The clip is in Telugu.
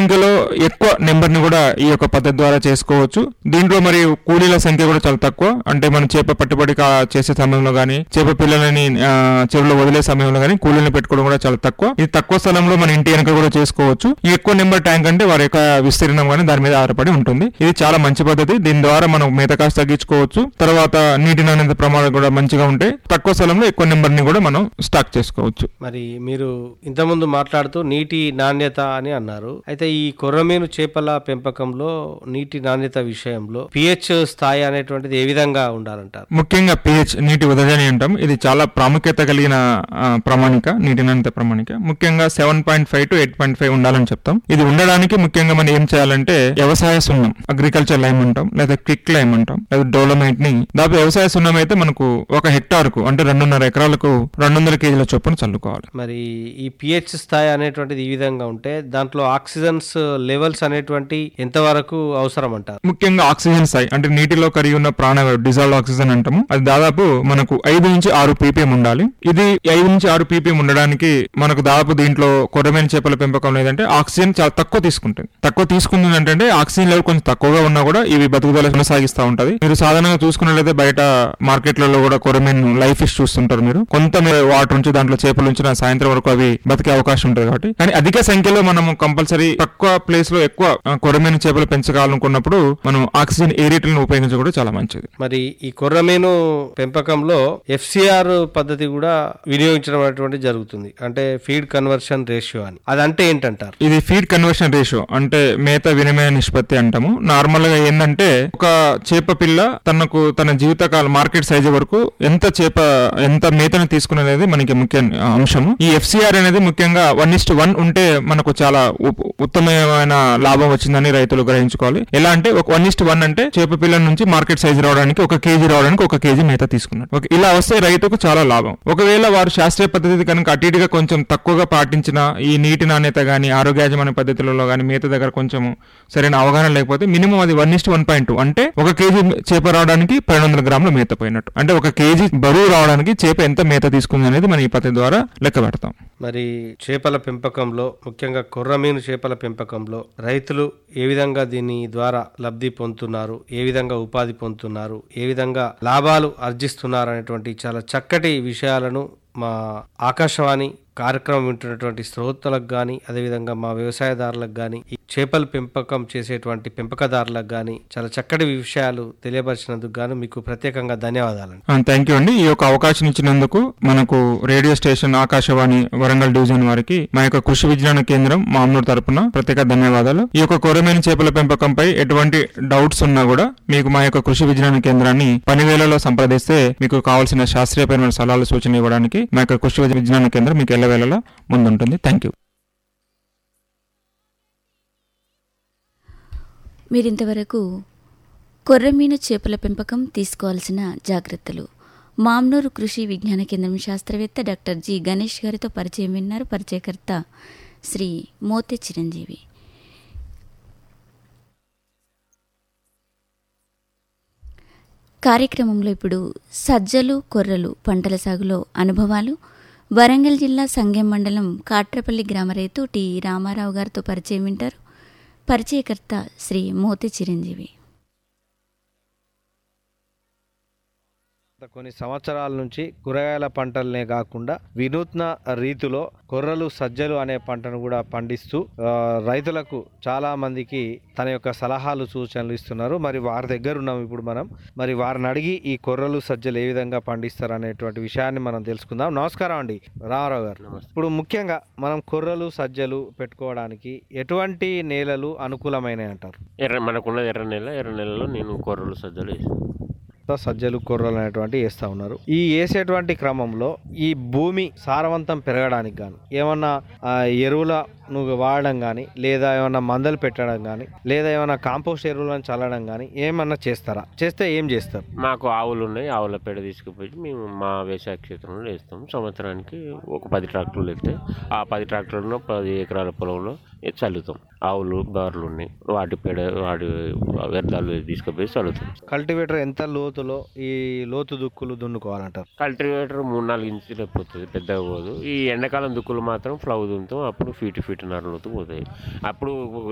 సంఖ్యలో ఎక్కువ నెంబర్ ని కూడా ఈ యొక్క పద్ధతి ద్వారా చేసుకోవచ్చు దీంట్లో మరి కూలీల సంఖ్య కూడా చాలా తక్కువ అంటే మనం చేప పట్టుబడి కా- చేసే సమయంలో గానీ చేప పిల్లలని ఆ, చెరువులో వదిలే సమయంలో గానీ కూలీలను పెట్టుకోవడం కూడా చాలా తక్కువ ఇది తక్కువ స్థలంలో మన ఇంటి వెనక కూడా చేసుకోవచ్చు ఈ ఎక్కువ నెంబర్ ట్యాంక్ అంటే వారి యొక్క విస్తీర్ణం కానీ దాని మీద ఆధారపడి ఉంటుంది ఇది చాలా మంచి పద్ధతి దీని ద్వారా మనం మేత కాస్ట్ తగ్గించుకోవచ్చు తర్వాత నీటి నాణ్యత ప్రమాణం కూడా మంచిగా ఉంటే తక్కువ స్థలంలో ఎక్కువ నెంబర్ ని కూడా మనం స్టాక్ చేసుకోవచ్చు మరి మీరు ఇంతకుముందు మాట్లాడుతూ నీటి నాణ్యత అని అన్నారు అయితే ఈ కొర్రమీను చేపల పెంపకంలో నీటి నాణ్యత విషయంలో పిహెచ్ స్థాయి అనేటువంటిది ఏ విధంగా ఉండాలంటారు ముఖ్యంగా పిహెచ్ నీటి ఉదజని అంటాం ఇది చాలా ప్రాముఖ్యత కలిగిన ఆ, ప్రమాణిక నీటి నాణ్యత ప్రమాణిక ముఖ్యంగా seven point five to eight point five ఉండాలని చెప్తాం ఇది ఉండడానికి ముఖ్యంగా మనం ఏం చేయాలంటే వ్యవసాయ సున్నం అగ్రికల్చర్ లైమ్ అంటాం లేదా క్విక్ లైమ్ అంటాం లేదా డోలమైట్ ని దాదాపు వ్యవసాయ సున్నం అయితే మనకు ఒక హెక్టార్ కు అంటే రెండున్నర ఎకరాలకు రెండు వందల కేజీల చొప్పున చల్లుకోవాలి మరి ఈ పిహెచ్ స్థాయి అనేటువంటిది ఈ విధంగా ఉంటే దాంట్లో ఆక్సిజన్స్ లెవెల్స్ అనేటువంటి ఎంతవరకు అవసరం అంటారు ముఖ్యంగా ఆక్సిజన్ స్థాయి అంటే నీటిలో కరిగి ఉన్న ప్రాణవాయువు డిజాల్వ్ ఆక్సిజన్ అంటాము అది దాదాపు మనకు ఐదు నుంచి ఆరు పీపీఎం ఉండాలి ఇది ఐదు నుంచి ఆరు పీపీఎం ఉండడానికి మనకు దాదాపు దీంట్లో కొరమైన చేపల పెంపకం లేదంటే ఆక్సిజన్ చాలా తక్కువ తీసుకుంటుంది తక్కువ తీసుకుంది అంటే ఆక్సిజన్ లెవెల్ కొంచెం తక్కువగా ఉన్నా కూడా ఇవి బతుకుదల కొనసాగిస్తూ ఉంటది మీరు సాధారణంగా చూసుకున్నట్లయితే బయట మార్కెట్లలో కూడా కొరమీన్ లైఫ్ ఫిష్ చూస్తుంటారు మీరు కొంత మీరు వాటర్ నుంచి దాంట్లో చేపలు ఉంచిన సాయంత్రం వరకు అవి బతికే అవకాశం ఉంటుంది కాబట్టి కానీ అధిక సంఖ్యలో మనం కంపల్సరీ తక్కువ ప్లేస్ లో ఎక్కువ ఆ, కొరమీను చేపలు పెంచగాలనుకున్నప్పుడు మనం ఆక్సిజన్ ఏరియేటర్లను ఉపయోగించడం కూడా చాలా మంచిది మరి ఈ కొర్రమీను పెంపకంలో ఎఫ్సిఆర్ పద్ధతి కూడా వినియోగించడం అనేటువంటి జరుగుతుంది అంటే ఫీడ్ కన్వర్షన్ రేషియో అని అదంటే ఏంటంటారు ఇది ఫీడ్ కన్వర్షన్ రేషియో అంటే మేత వినిమయ నిష్పత్తి అంటాము నార్మల్ గా ఏంటంటే ఒక చేప పిల్ల తనకు తన జీవితకాల మార్కెట్ సైజ్ వరకు ఎంత చేప ఎంత మేతను తీసుకునేది మనకి ముఖ్య అంశము ఈ ఎఫ్సిఆర్ అనేది ముఖ్యంగా వన్ ఇస్ట్ వన్ ఉంటే మనకు చాలా ఉప్- ఉత్తమమైన లాభం వచ్చిందని రైతులు గ్రహించుకోవాలి ఎలా అంటే ఒక వన్ ఇస్ట్ వన్ అంటే చేప పిల్ల నుంచి మార్కెట్ సైజ్ రావడానికి ఒక కేజీ రావడానికి ఒక కేజీ మేత తీసుకున్నాడు ఓకే ఇలా వస్తే రైతుకు చాలా లాభం ఒకవేళ వారు శాస్త్రీయ పద్ధతి కనుక అటు ఇటుగా కొంచెం తక్కువగా పాటించిన ఈ నీటి నాణ్యత గానీ ఆరోగ్యాజమాన్య పద్ధతులలో గానీ మేత దగ్గర కొంచెం సరైన అవగాహన లేకపోతే మినిమం అది one is one point two అంటే ఒక కేజీ చేప రావడానికి పన్నెండు వందల గ్రాముల మేత పోయినట్టు అంటే ఒక కేజీ బరువు రావడానికి చేప ఎంత మేత తీసుకుంది అనేది మనం ఈ పద్ధతి ద్వారా లెక్క పెడతాం మరి చేపల పెంపకంలో ముఖ్యంగా కొర్రమీను చేపల పెంపకంలో రైతులు ఏ విధంగా దీని ద్వారా లబ్ధి పొందుతున్నారు ఏ విధంగా ఉపాధి పొందుతున్నారు ఏ విధంగా లాభాలు ఆర్జిస్తున్నారు అనేటువంటి చాలా చక్కటి విషయాలను మా ఆకాశవాణి కార్యక్రమం వింటున్నటువంటి శ్రోతలకు కానీ అదేవిధంగా మా వ్యవసాయదారులకు కానీ ఈ చేపల పెంపకం చేసేటువంటి పెంపకదారులకు కానీ చాలా చక్కటి విషయాలు తెలియపరిచినందుకు గాను మీకు ప్రత్యేకంగా ధన్యవాదాలండి థ్యాంక్ యూ అండి ఈ యొక్క అవకాశం ఇచ్చినందుకు మనకు radio station Akashvani Warangal division వారికి మా యొక్క కృషి విజ్ఞాన కేంద్రం మామూలు తరపున ప్రత్యేక ధన్యవాదాలు ఈ యొక్క కొరమైన చేపల పెంపకంపై ఎటువంటి డౌట్స్ ఉన్నా కూడా మీకు మా యొక్క కృషి విజ్ఞాన కేంద్రాన్ని పనివేళలో సంప్రదిస్తే మీకు కావాల్సిన శాస్త్రీయపరమైన సలహాలు సూచనలు ఇవ్వడానికి మా యొక్క కృషి విజ్ఞాన కేంద్రం మీకు ఎల్లవేళలా ముందుంటుంది థ్యాంక్ యూ మీరింతవరకు కొర్రమీను చేపల పెంపకం తీసుకోవాల్సిన జాగ్రత్తలు మామ్నూరు కృషి విజ్ఞాన కేంద్రం శాస్త్రవేత్త డాక్టర్ జి గణేష్ గారితో పరిచయం విన్నారు పరిచయకర్త శ్రీ మోతే చిరంజీవి కార్యక్రమంలో ఇప్పుడు సజ్జలు కొర్రలు పంటల సాగులో అనుభవాలు వరంగల్ జిల్లా సంగెం మండలం కాట్రపల్లి గ్రామ రైతు టి రామారావు గారితో పరిచయం వింటారు పరిచయకర్త శ్రీ మోతి చిరంజీవి గత కొన్ని సంవత్సరాల నుంచి కూరగాయల పంటలనే కాకుండా వినూత్న రీతిలో కొర్రలు సజ్జలు అనే పంటను కూడా పండిస్తూ ఆ, రైతులకు చాలా మందికి తన యొక్క సలహాలు సూచనలు ఇస్తున్నారు మరి వారి దగ్గర ఉన్నాం ఇప్పుడు మనం మరి వారిని అడిగి ఈ కొర్రలు సజ్జలు ఏ విధంగా పండిస్తారు అనేటువంటి విషయాన్ని మనం తెలుసుకుందాం నమస్కారం అండి రామారావు గారు ఇప్పుడు ముఖ్యంగా మనం కొర్రలు సజ్జలు పెట్టుకోవడానికి ఎటువంటి నేలలు అనుకూలమైనవి అంటారు ఎర్ర మనకున్నది ఎర్ర నెల ఎర్ర నెలలో నేను కూరలు సజ్జలు వేసాను సజ్జలు కొర్రలు అనేటువంటి వేస్తూ ఉన్నారు ఈ వేసేటువంటి క్రమంలో ఈ భూమి సారవంతం పెరగడానికి గాను ఏమన్నా ఆ, ఎరువుల నువ్వు వాడడం కానీ లేదా ఏమన్నా మందలు పెట్టడం కానీ లేదా ఏమన్నా కాంపోస్ట్ ఎరువులను చల్లడం కానీ ఏమన్నా చేస్తారా చేస్తే ఏం చేస్తారు మాకు ఆవులు ఉన్నాయి ఆవుల పేడ తీసుకుపోయి మేము మా వ్యవసాయ క్షేత్రంలో వేస్తాం సంవత్సరానికి ఒక పది ట్రాక్టర్లు వెళ్తే ఆ పది ట్రాక్టర్లను పది ఎకరాల పొలంలో చల్లుతాం ఆవులు బార్లు ఉన్నాయి వాటి పేడ వాటి వ్యర్థాలు తీసుకుపోయి చల్లుతాం కల్టివేటర్ ఎంత లోతులో ఈ లోతు దుక్కులు దున్నుకోవాలంటారు కల్టివేటర్ మూడు నాలుగు ఇంచులు పోతుంది పెద్దగా పోదు ఈ ఎండాకాలం దుక్కులు మాత్రం ఫ్లవ్ దున్నుతాం అప్పుడు ఫీట్ ఫీట్ నరలోతు పోతాయి అప్పుడు